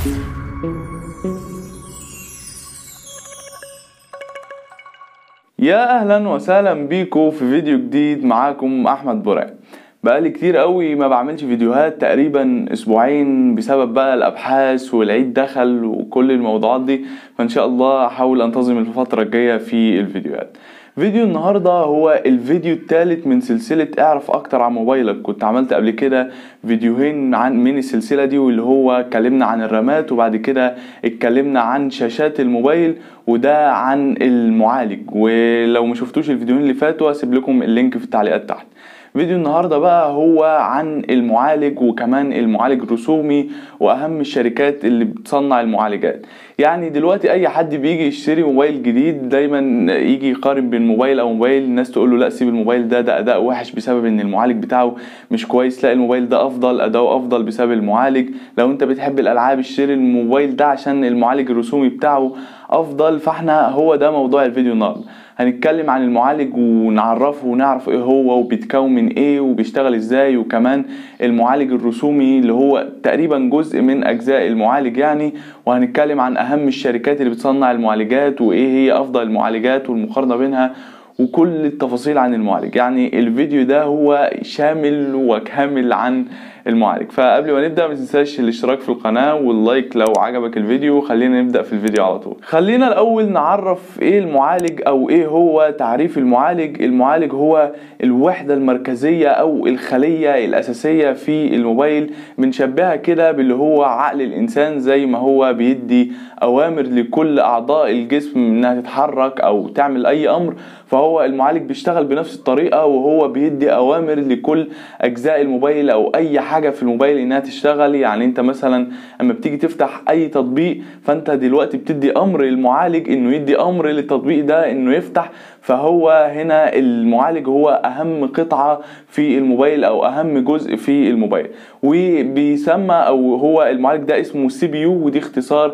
يا اهلا وسهلا بيكم في فيديو جديد معاكم احمد براء بقالي كتير قوي ما بعملش فيديوهات تقريبا اسبوعين بسبب بقى الابحاث والعيد دخل وكل الموضوعات دي فان شاء الله احاول انتظم الفترة الجاية في الفيديوهات فيديو النهاردة هو الفيديو الثالث من سلسلة اعرف اكتر عن موبايلك كنت عملت قبل كده فيديوهين عن من السلسلة دي واللي هو اتكلمنا عن الرامات وبعد كده اتكلمنا عن شاشات الموبايل وده عن المعالج ولو ما شفتوش الفيديوهين اللي فاتوا هسيب لكم اللينك في التعليقات تحت فيديو النهارده بقى هو عن المعالج وكمان المعالج الرسومي واهم الشركات اللي بتصنع المعالجات يعني دلوقتي اي حد بيجي يشتري موبايل جديد دايما يجي يقارن بين موبايل او موبايل الناس تقول له لا سيب الموبايل ده ده اداء وحش بسبب ان المعالج بتاعه مش كويس لا الموبايل ده افضل اداؤه افضل بسبب المعالج لو انت بتحب الالعاب اشتري الموبايل ده عشان المعالج الرسومي بتاعه افضل فاحنا هو ده موضوع الفيديو النهارده هنتكلم عن المعالج ونعرفه ونعرف ايه هو وبيتكون من ايه وبيشتغل ازاي وكمان المعالج الرسومي اللي هو تقريبا جزء من اجزاء المعالج يعني وهنتكلم عن اهم الشركات اللي بتصنع المعالجات وايه هي افضل المعالجات والمقارنه بينها وكل التفاصيل عن المعالج يعني الفيديو ده هو شامل وكامل عن المعالج فقبل ما نبدا ما تنساش الاشتراك في القناه واللايك لو عجبك الفيديو خلينا نبدا في الفيديو على طول خلينا الاول نعرف ايه المعالج او ايه هو تعريف المعالج المعالج هو الوحده المركزيه او الخليه الاساسيه في الموبايل بنشبهها كده باللي هو عقل الانسان زي ما هو بيدي اوامر لكل اعضاء الجسم انها تتحرك او تعمل اي امر فهو المعالج بيشتغل بنفس الطريقه وهو بيدي اوامر لكل اجزاء الموبايل او اي حاجه في الموبايل انها تشتغل يعني انت مثلا اما بتيجي تفتح اي تطبيق فانت دلوقتي بتدي امر للمعالج انه يدي امر للتطبيق ده انه يفتح فهو هنا المعالج هو اهم قطعه في الموبايل او اهم جزء في الموبايل وبيسمى او هو المعالج ده اسمه سي بي يو ودي اختصار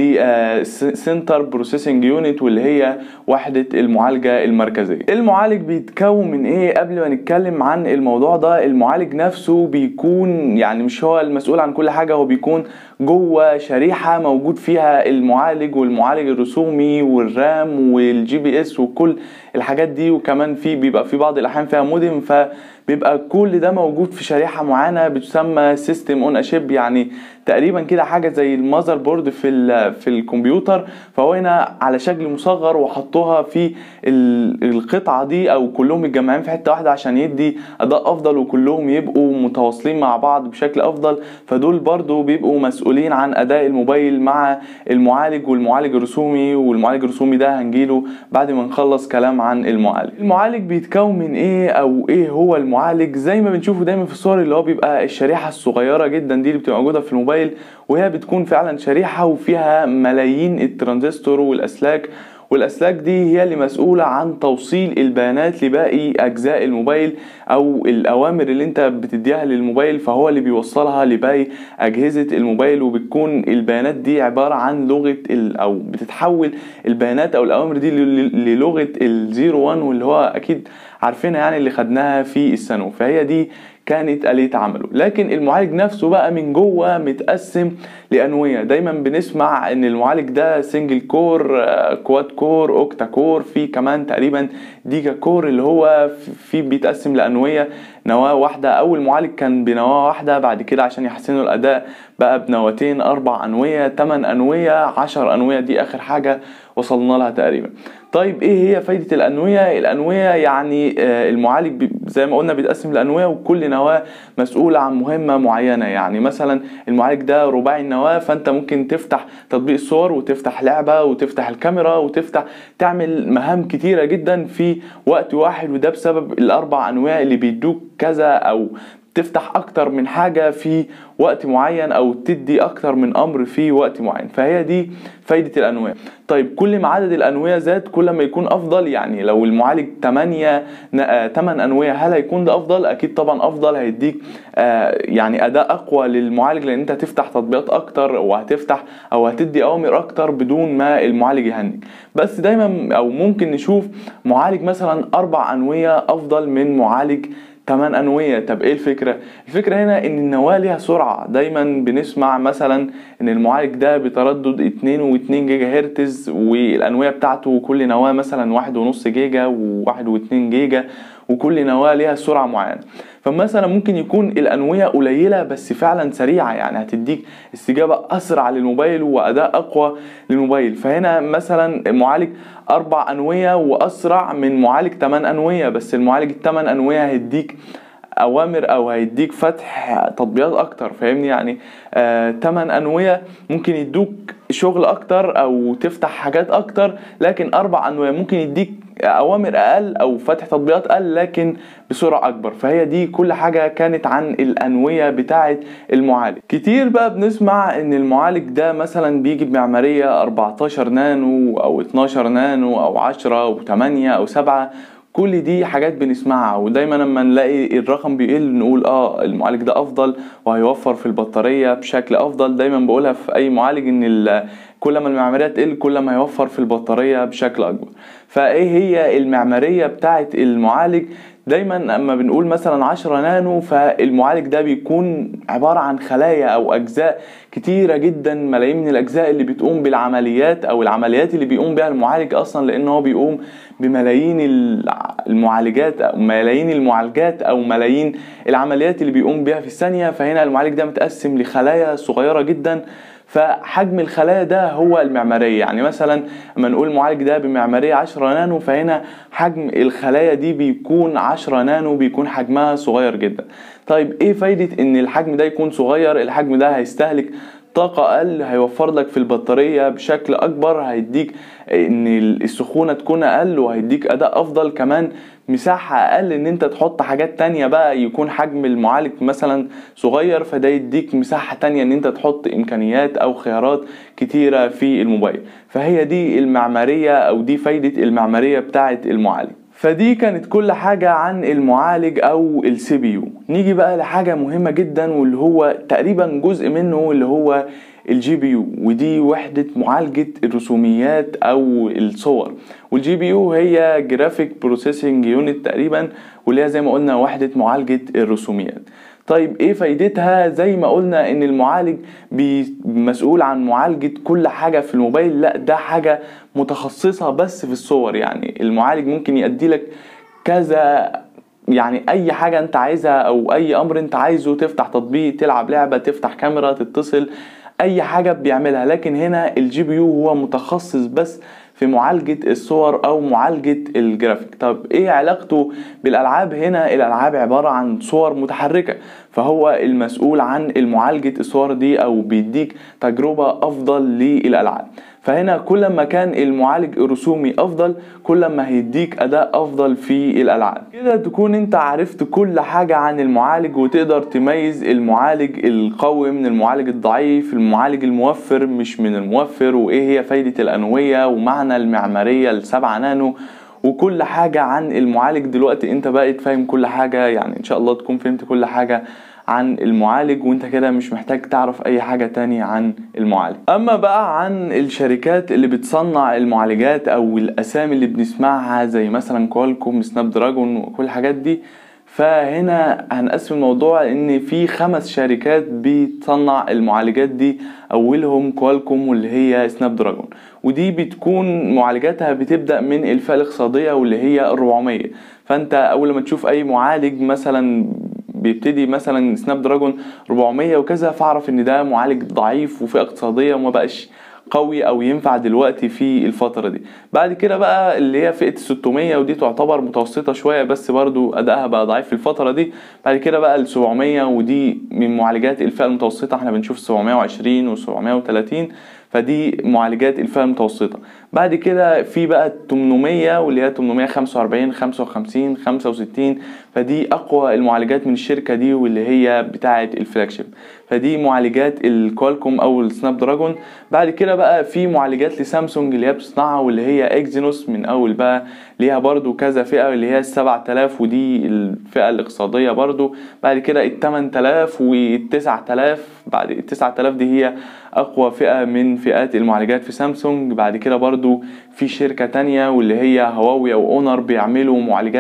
ل سنتر بروسيسنج يونت واللي هي وحده المعالجه المركزيه المعالج بيتكون من ايه قبل ما نتكلم عن الموضوع ده المعالج نفسه بيكون يعني مش هو المسؤول عن كل حاجه هو بيكون جوه شريحه موجود فيها المعالج والمعالج الرسومي والرام والجي بي اس وكل الحاجات دي وكمان في بيبقى في بعض الاحيان فيها مودم فبيبقى كل ده موجود في شريحه معينه بتسمى سيستم اون اشيب يعني تقريبا كده حاجه زي المذر بورد في في الكمبيوتر فهو هنا على شكل مصغر وحطوها في القطعه دي او كلهم متجمعين في حته واحده عشان يدي اداء افضل وكلهم يبقوا متواصلين مع بعض بشكل افضل فدول برضو بيبقوا مسؤولين عن اداء الموبايل مع المعالج والمعالج الرسومي والمعالج الرسومي ده هنجيله بعد ما نخلص كلام عن المعالج المعالج بيتكون من ايه او ايه هو المعالج زي ما بنشوفه دايما في الصور اللي هو بيبقى الشريحه الصغيره جدا دي اللي بتبقى موجوده في الموبايل الموبايل وهي بتكون فعلا شريحة وفيها ملايين الترانزستور والأسلاك والأسلاك دي هي اللي مسؤولة عن توصيل البيانات لباقي أجزاء الموبايل أو الأوامر اللي أنت بتديها للموبايل فهو اللي بيوصلها لباقي أجهزة الموبايل وبتكون البيانات دي عبارة عن لغة أو بتتحول البيانات أو الأوامر دي للغة الزيرو وان واللي هو أكيد عارفينها يعني اللي خدناها في الثانوي فهي دي كانت آلية عمله لكن المعالج نفسه بقى من جوه متقسم لأنوية دايما بنسمع ان المعالج ده سنجل كور كواد كور اوكتا كور في كمان تقريبا ديجا كور اللي هو في بيتقسم لأنوية نواة واحدة أول معالج كان بنواة واحدة بعد كده عشان يحسنوا الأداء بقى بنواتين أربع أنوية تمن أنوية عشر أنوية دي آخر حاجة وصلنا لها تقريبا طيب ايه هي فايدة الأنوية الأنوية يعني المعالج زي ما قلنا بيتقسم لأنوية وكل نواة مسؤولة عن مهمة معينة يعني مثلا المعالج ده رباعي النواة فانت ممكن تفتح تطبيق الصور وتفتح لعبة وتفتح الكاميرا وتفتح تعمل مهام كتيرة جدا في وقت واحد وده بسبب الأربع أنواع اللي بيدوك كذا أو تفتح اكتر من حاجة في وقت معين او تدي اكتر من امر في وقت معين فهي دي فايدة الانواع طيب كل ما عدد الانوية زاد كل ما يكون افضل يعني لو المعالج 8 8 انوية هل هيكون ده افضل اكيد طبعا افضل هيديك آه يعني اداء اقوى للمعالج لان انت هتفتح تطبيقات اكتر وهتفتح او هتدي اوامر اكتر بدون ما المعالج يهنج بس دايما او ممكن نشوف معالج مثلا اربع انوية افضل من معالج 8 انويه طب ايه الفكره الفكره هنا ان النواه ليها سرعه دايما بنسمع مثلا ان المعالج ده بتردد 2 و2 جيجا هرتز والانويه بتاعته كل نواه مثلا واحد ونص جيجا وواحد واتنين جيجا وكل نواه ليها سرعه معينه فمثلا ممكن يكون الانويه قليله بس فعلا سريعه يعني هتديك استجابه اسرع للموبايل واداء اقوى للموبايل فهنا مثلا معالج اربع انويه واسرع من معالج 8 انويه بس المعالج الثمان انويه هيديك اوامر او هيديك فتح تطبيقات اكتر فاهمني يعني آه 8 انويه ممكن يدوك شغل اكتر او تفتح حاجات اكتر لكن اربع انويه ممكن يديك اوامر اقل او فتح تطبيقات اقل لكن بسرعه اكبر فهي دي كل حاجه كانت عن الانويه بتاعه المعالج كتير بقى بنسمع ان المعالج ده مثلا بيجي بمعماريه 14 نانو او 12 نانو او 10 او 8 او 7 كل دي حاجات بنسمعها ودايما لما نلاقي الرقم بيقل نقول اه المعالج ده افضل وهيوفر في البطاريه بشكل افضل دايما بقولها في اي معالج ان كل ما المعماريه تقل كل ما هيوفر في البطاريه بشكل اكبر فايه هي المعماريه بتاعه المعالج دايما اما بنقول مثلا 10 نانو فالمعالج ده بيكون عبارة عن خلايا او اجزاء كتيرة جدا ملايين من الاجزاء اللي بتقوم بالعمليات او العمليات اللي بيقوم بها المعالج اصلا لان هو بيقوم بملايين المعالجات او ملايين المعالجات او ملايين العمليات اللي بيقوم بها في الثانية فهنا المعالج ده متقسم لخلايا صغيرة جدا فحجم الخلايا ده هو المعمارية يعني مثلا لما نقول المعالج ده بمعمارية 10 نانو فهنا حجم الخلايا دي بيكون 10 نانو بيكون حجمها صغير جدا طيب ايه فايدة ان الحجم ده يكون صغير الحجم ده هيستهلك طاقة أقل هيوفر لك في البطارية بشكل أكبر هيديك إن السخونة تكون أقل وهيديك أداء أفضل كمان مساحة أقل إن أنت تحط حاجات تانية بقى يكون حجم المعالج مثلا صغير فده يديك مساحة تانية إن أنت تحط إمكانيات أو خيارات كتيرة في الموبايل فهي دي المعمارية أو دي فايدة المعمارية بتاعة المعالج فدي كانت كل حاجة عن المعالج أو السي بي يو نيجي بقى لحاجة مهمة جدا واللي هو تقريبا جزء منه اللي هو الجي بي يو ودي وحدة معالجة الرسوميات أو الصور والجي بي يو هي جرافيك بروسيسنج يونت تقريبا واللي هي زي ما قلنا وحدة معالجة الرسوميات طيب ايه فايدتها زي ما قلنا ان المعالج مسؤول عن معالجة كل حاجة في الموبايل لا ده حاجة متخصصة بس في الصور يعني المعالج ممكن يأدي لك كذا يعني اي حاجة انت عايزها او اي امر انت عايزه تفتح تطبيق تلعب لعبة تفتح كاميرا تتصل اي حاجة بيعملها لكن هنا الجي بي يو هو متخصص بس في معالجة الصور أو معالجة الجرافيك طب إيه علاقته بالألعاب هنا الألعاب عبارة عن صور متحركة فهو المسؤول عن معالجة الصور دي أو بيديك تجربة أفضل للألعاب فهنا كل ما كان المعالج الرسومي افضل كل ما هيديك اداء افضل في الالعاب كده تكون انت عرفت كل حاجة عن المعالج وتقدر تميز المعالج القوي من المعالج الضعيف المعالج الموفر مش من الموفر وايه هي فايدة الانوية ومعنى المعمارية السبعة نانو وكل حاجة عن المعالج دلوقتي انت بقيت فاهم كل حاجة يعني ان شاء الله تكون فهمت كل حاجة عن المعالج وانت كده مش محتاج تعرف اي حاجة تانية عن المعالج اما بقى عن الشركات اللي بتصنع المعالجات او الاسامي اللي بنسمعها زي مثلا كوالكوم سناب دراجون وكل الحاجات دي فهنا هنقسم الموضوع ان في خمس شركات بتصنع المعالجات دي اولهم كوالكوم واللي هي سناب دراجون ودي بتكون معالجاتها بتبدا من الفئه الاقتصاديه واللي هي 400 فانت اول ما تشوف اي معالج مثلا بيبتدي مثلا سناب دراجون 400 وكذا فاعرف ان ده معالج ضعيف وفئه اقتصاديه وما بقاش قوي او ينفع دلوقتي في الفترة دي بعد كده بقى اللي هي فئة 600 ودي تعتبر متوسطة شوية بس برضو ادائها بقى ضعيف في الفترة دي بعد كده بقى ال 700 ودي من معالجات الفئة المتوسطة احنا بنشوف 720 و 730 فدي معالجات الفئة المتوسطة بعد كده في بقى 800 واللي هي 845 55 65 فدي اقوى المعالجات من الشركة دي واللي هي بتاعة الفلاجشيب فدي معالجات الكوالكوم او السناب دراجون بعد كده بقى في معالجات لسامسونج اللي هي بتصنعها واللي هي اكزينوس من اول بقى ليها برضو كذا فئة اللي هي ال 7000 ودي الفئة الاقتصادية برضو بعد كده ال 8000 وال 9000 بعد ال 9000 دي هي اقوى فئة من فئات المعالجات في سامسونج بعد كده برضو في شركة تانية واللي هي هواوي او اونر بيعملوا معالجات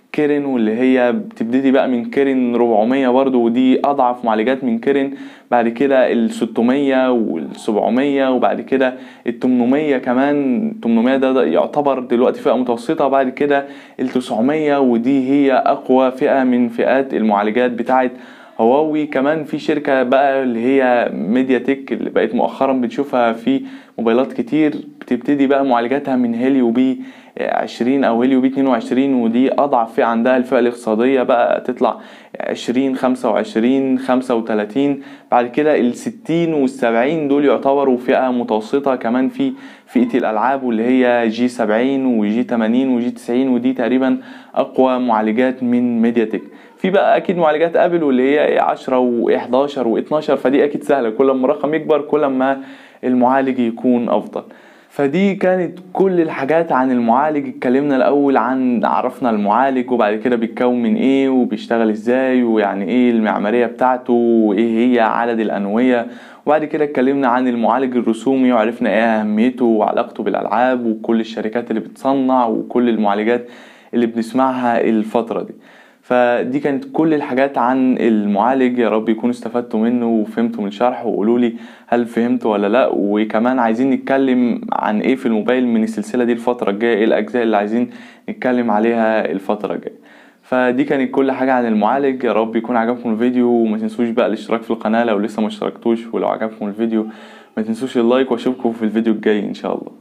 كيرن واللي هي بتبتدي بقى من كيرن 400 برضو ودي اضعف معالجات من كيرن بعد كده ال 600 وال 700 وبعد كده ال 800 كمان 800 ده, ده يعتبر دلوقتي فئة متوسطة بعد كده ال 900 ودي هي اقوى فئة من فئات المعالجات بتاعت هواوي كمان في شركة بقى اللي هي ميديا تك اللي بقت مؤخرا بنشوفها في موبايلات كتير بتبتدي بقى معالجاتها من هيليو بي 20 او هيليو بي 22 ودي اضعف فئة عندها الفئة الاقتصادية بقى تطلع 20 25 35 بعد كده ال 60 وال 70 دول يعتبروا فئة متوسطة كمان في فئة الالعاب واللي هي جي 70 وجي 80 وجي 90 ودي تقريبا اقوى معالجات من ميديا تك في بقى اكيد معالجات ابل واللي هي 10 و11 و12 فدي اكيد سهله كل ما الرقم يكبر كل ما المعالج يكون افضل فدي كانت كل الحاجات عن المعالج اتكلمنا الاول عن عرفنا المعالج وبعد كده بيتكون من ايه وبيشتغل ازاي ويعني ايه المعماريه بتاعته وايه هي عدد الانويه وبعد كده اتكلمنا عن المعالج الرسومي وعرفنا ايه اهميته وعلاقته بالالعاب وكل الشركات اللي بتصنع وكل المعالجات اللي بنسمعها الفتره دي فدي كانت كل الحاجات عن المعالج يا رب يكونوا استفدتوا منه وفهمتوا من الشرح وقولوا لي هل فهمتوا ولا لا وكمان عايزين نتكلم عن ايه في الموبايل من السلسله دي الفتره الجايه ايه الاجزاء اللي عايزين نتكلم عليها الفتره الجايه فدي كانت كل حاجه عن المعالج يا رب يكون عجبكم الفيديو وما تنسوش بقى الاشتراك في القناه لو لسه ما اشتركتوش ولو عجبكم الفيديو ما تنسوش اللايك واشوفكم في الفيديو الجاي ان شاء الله